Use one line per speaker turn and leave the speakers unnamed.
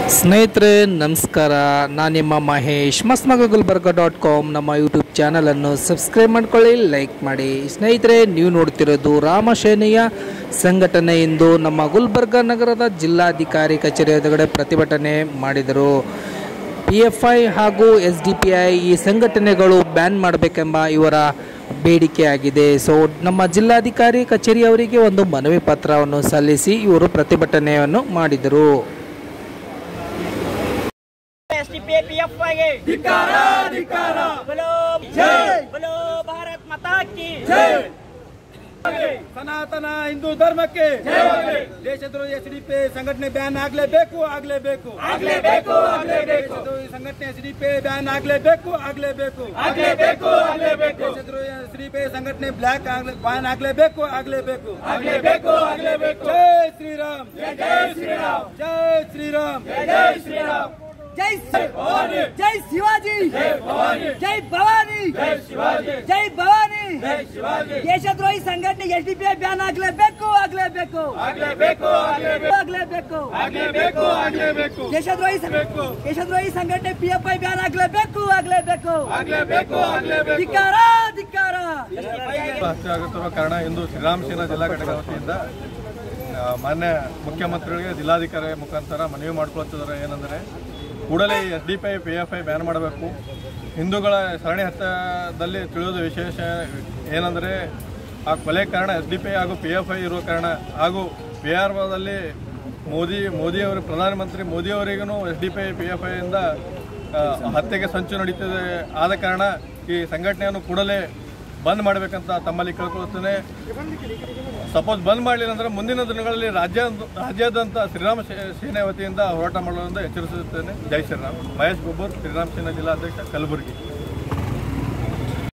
ಸ್ನೇಹಿತರೆ ನಮಸ್ಕಾರ ನಾನು ನಿಮ್ಮ ಮಹೇಶ್ ಮಸ್ಮಗ ಗುಲ್ಬರ್ಗ ಡಾಟ್ ಕಾಮ್ ನಮ್ಮ ಯೂಟ್ಯೂಬ್ ಚಾನಲನ್ನು ಸಬ್ಸ್ಕ್ರೈಬ್ ಮಾಡ್ಕೊಳ್ಳಿ ಲೈಕ್ ಮಾಡಿ ಸ್ನೇಹಿತರೆ ನೀವು ನೋಡ್ತಿರೋದು ರಾಮಸೇನೆಯ ಸಂಘಟನೆಯಿಂದ ನಮ್ಮ ಗುಲ್ಬರ್ಗ ನಗರದ ಜಿಲ್ಲಾಧಿಕಾರಿ ಕಚೇರಿ ಎದುರುಗಡೆ ಪ್ರತಿಭಟನೆ ಮಾಡಿದರು ಪಿ ಎಫ್ ಐ ಹಾಗೂ ಎಸ್ ಡಿ ಪಿ ಐ ಈ ಸಂಘಟನೆಗಳು ಬ್ಯಾನ್ ಮಾಡಬೇಕೆಂಬ ಇವರ ಬೇಡಿಕೆಯಾಗಿದೆ ಸೊ ನಮ್ಮ ಜಿಲ್ಲಾಧಿಕಾರಿ ಕಚೇರಿಯವರಿಗೆ ಒಂದು ಮನವಿ ಪತ್ರವನ್ನು ಸಲ್ಲಿಸಿ ಇವರು ಪ್ರತಿಭಟನೆಯನ್ನು ಮಾಡಿದರು
एसडीपीए पीएफआई ಗೆ बोलो बोलो भारत माता की
ಸನಾತನ ಹಿಂದೂ ಧರ್ಮಕ್ಕೆ ದೇಶದ್ರೋಹಿ ಎಸ್ ಡಿ ಪಿ ಸಂಘಟನೆ ಬ್ಯಾನ್ ಆಗ್ಲೇಬೇಕು ಆಗ್ಲೇಬೇಕು ಆಗ್ಲೇಬೇಕು ದೇಶದ್ರೋಹಿ ಸಂಘಟನೆ ಎಸ್ ಡಿ ಪಿ ಬ್ಯಾನ್ ಆಗ್ಲೇಬೇಕು ಆಗ್ಲೇಬೇಕು ಆಗ್ಲೇಬೇಕು ಆಗ್ಲೇಬೇಕು ದೇಶದ್ರೋಹಿ ಎಸ್ ಡಿ ಪಿ ಸಂಘಟನೆ ಬ್ಲಾಕ್ ಬ್ಯಾನ್ ಆಗ್ಲೇಬೇಕು ಆಗ್ಲೇಬೇಕು ಆಗ್ಲೇಬೇಕು ಆಗ್ಲೇಬೇಕು ಜೈ ಶ್ರೀರಾಮ್ ಜೈ ಶ್ರೀರಾಮ್ ಜೈ ಶ್ರೀರಾಮ್ ಜೈ ಶ್ರೀರಾಮ್
जय जय शिवाजी जय भवानी जय भवानी ದೇಶದ್ರೋಹಿ ಸಂಘಟನೆ S D P I ban ಆಗ್ಲೇಬೇಕು ಆಗ್ಲೇಬೇಕು
ಆಗ್ಲೇಬೇಕು ಆಗ್ಲೇಬೇಕು
ಆಗ್ಲೇಬೇಕು
ಆಗ್ಲೇಬೇಕು ಆಗ್ಲೇಬೇಕು
ದೇಶದ್ರೋಹಿ ಸಂಘ- ದೇಶದ್ರೋಹಿ ಸಂಘಟನೆ ಪಿ ಎಫ್ ಐ ಬ್ಯಾನ್ ಆಗ್ಲೇಬೇಕು ಆಗ್ಲೇಬೇಕು
ಆಗ್ಲೇಬೇಕು ಆಗ್ಲೇಬೇಕು
ಧಿಕ್ಕಾರ ಧಿಕ್ಕಾರ
ಹತ್ಯೆ ಆಗುತ್ತಿರುವ ಕಾರಣ ಇಂದು ಶ್ರೀರಾಮ್ ಸೇನಾ ಜಿಲ್ಲಾ ಘಟಕ ವತಿಯಿಂದ ಆ, ಮಾನ್ಯ ಮುಖ್ಯಮಂತ್ರಿಗಳಿಗೆ ಜಿಲ್ಲಾಧಿಕಾರಿ ಮುಖಾಂತರ ಮನವಿ ಮಾಡ್ಕೊಳ್ತಿದ್ದಾರೆ ಏನಂದರೆ ಕೂಡಲೇ S D P I P F I ban ಮಾಡಬೇಕು ಹಿಂದೂಗಳ ಸರಣಿ ಹತ್ಯದಲ್ಲಿ ತಿಳಿಯೋದು ವಿಶೇಷ ಏನಂದರೆ ಆ ಕೊಲೆ ಕಾರಣ ಎಸ್ ಡಿ ಪಿ ಐ ಹಾಗೂ ಪಿ ಎಫ್ ಐ ಇರುವ ಕಾರಣ ಹಾಗೂ ಬಿಹಾರದಲ್ಲಿ ಮೋದಿ ಮೋದಿಯವರು ಪ್ರಧಾನಮಂತ್ರಿ ಮೋದಿಯವರಿಗೂ S D P I P F ಐಯಿಂದ ಆ, ಹತ್ಯೆಗೆ ಸಂಚು ನಡೀತಿದೆ ಆದ ಕಾರಣ ಈ ಸಂಘಟನೆಯನ್ನು ಕೂಡಲೇ ಬಂದ್ ಮಾಡಬೇಕಂತ ತಮ್ಮಲ್ಲಿ ಕೇಳ್ಕೊಳ್ತೇನೆ ಸಪೋಸ್ ಬಂದ್ ಮಾಡಲಿಲ್ಲ ಅಂದ್ರೆ ಮುಂದಿನ ದಿನಗಳಲ್ಲಿ ರಾಜ್ಯ ರಾಜ್ಯಾದ್ಯಂತ ಶ್ರೀರಾಮ ಸೇ- ಸೇನೆ ವತಿಯಿಂದ ಹೋರಾಟ ಮಾಡಲು ಎಂದು ಎಚ್ಚರಿಸುತ್ತೇನೆ ಜೈ ಶ್ರೀರಾಮ್ ಮಹೇಶ್ ಗೊಬ್ಬರ್ ಶ್ರೀರಾಮ್ ಸೇನಾ ಜಿಲ್ಲಾಧ್ಯಕ್ಷ ಕಲಬುರಗಿ